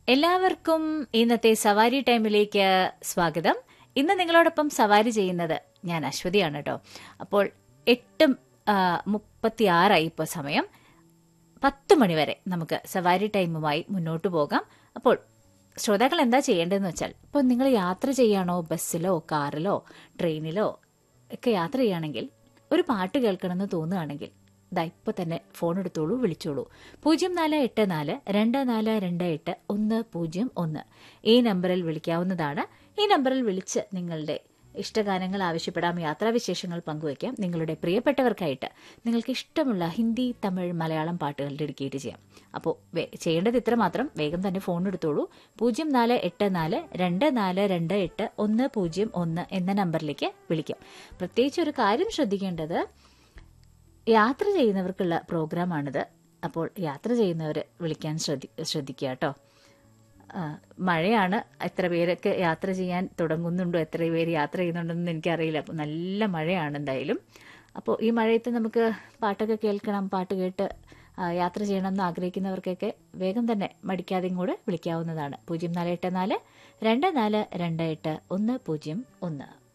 എല്ലാവർക്കും ഇന്നത്തെ സവാരി ടൈമിലേക്ക് സ്വാഗതം ഇന്ന് നിങ്ങളോടൊപ്പം സവാരി ചെയ്യുന്നത് ഞാൻ അശ്വതിയാണ് കേട്ടോ അപ്പോൾ എട്ടും മുപ്പത്തി ആറായി ഇപ്പോൾ സമയം പത്ത് മണിവരെ നമുക്ക് സവാരി ടൈമുമായി മുന്നോട്ട് പോകാം അപ്പോൾ ശ്രോതാക്കൾ എന്താ ചെയ്യേണ്ടതെന്ന് വെച്ചാൽ ഇപ്പോൾ നിങ്ങൾ യാത്ര ചെയ്യാണോ ബസ്സിലോ കാറിലോ ട്രെയിനിലോ ഒക്കെ യാത്ര ചെയ്യുകയാണെങ്കിൽ ഒരു പാട്ട് കേൾക്കണമെന്ന് തോന്നുകയാണെങ്കിൽ ദാ ഇപ്പൊ തന്നെ ഫോൺ എടുത്തോളൂ വിളിച്ചോളൂ പൂജ്യം നാല് എട്ട് നാല് രണ്ട് നാല് രണ്ട് എട്ട് ഒന്ന് പൂജ്യം ഒന്ന് ഈ നമ്പറിൽ വിളിക്കാവുന്നതാണ് ഈ നമ്പറിൽ വിളിച്ച് നിങ്ങളുടെ ഇഷ്ടഗാനങ്ങൾ ആവശ്യപ്പെടാം യാത്രാവിശേഷങ്ങൾ പങ്കുവയ്ക്കാം നിങ്ങളുടെ പ്രിയപ്പെട്ടവർക്കായിട്ട് നിങ്ങൾക്ക് ഇഷ്ടമുള്ള ഹിന്ദി തമിഴ് മലയാളം പാട്ടുകൾ ഡെഡിക്കേറ്റ് ചെയ്യാം അപ്പോൾ ചെയ്യേണ്ടത് ഇത്ര മാത്രം വേഗം തന്നെ ഫോൺ എടുത്തോളൂ പൂജ്യം നാല് എട്ട് നാല് രണ്ട് നാല് രണ്ട് എട്ട് ഒന്ന് പൂജ്യം ഒന്ന് എന്ന നമ്പറിലേക്ക് വിളിക്കാം പ്രത്യേകിച്ച് ഒരു കാര്യം ശ്രദ്ധിക്കേണ്ടത് യാത്ര ചെയ്യുന്നവർക്കുള്ള പ്രോഗ്രാമാണിത് അപ്പോൾ യാത്ര ചെയ്യുന്നവർ വിളിക്കാൻ ശ്രദ്ധി ശ്രദ്ധിക്കുക കേട്ടോ ആ, മഴയാണ് എത്ര പേരൊക്കെ യാത്ര ചെയ്യാൻ തുടങ്ങുന്നുണ്ടോ എത്ര പേര് യാത്ര ചെയ്യുന്നുണ്ടെന്ന് എനിക്കറിയില്ല അപ്പോൾ നല്ല മഴയാണ് എന്തായാലും അപ്പോൾ ഈ മഴയത്ത് നമുക്ക് പാട്ടൊക്കെ കേൾക്കണം പാട്ട് കേട്ട് ആ, യാത്ര ചെയ്യണമെന്ന് ആഗ്രഹിക്കുന്നവർക്കൊക്കെ വേഗം തന്നെ മടിക്കാതെയും കൂടെ വിളിക്കാവുന്നതാണ് പൂജ്യം നാല് എട്ട് നാല് രണ്ട് നാല് രണ്ട് എട്ട് ഒന്ന് പൂജ്യം ഒന്ന്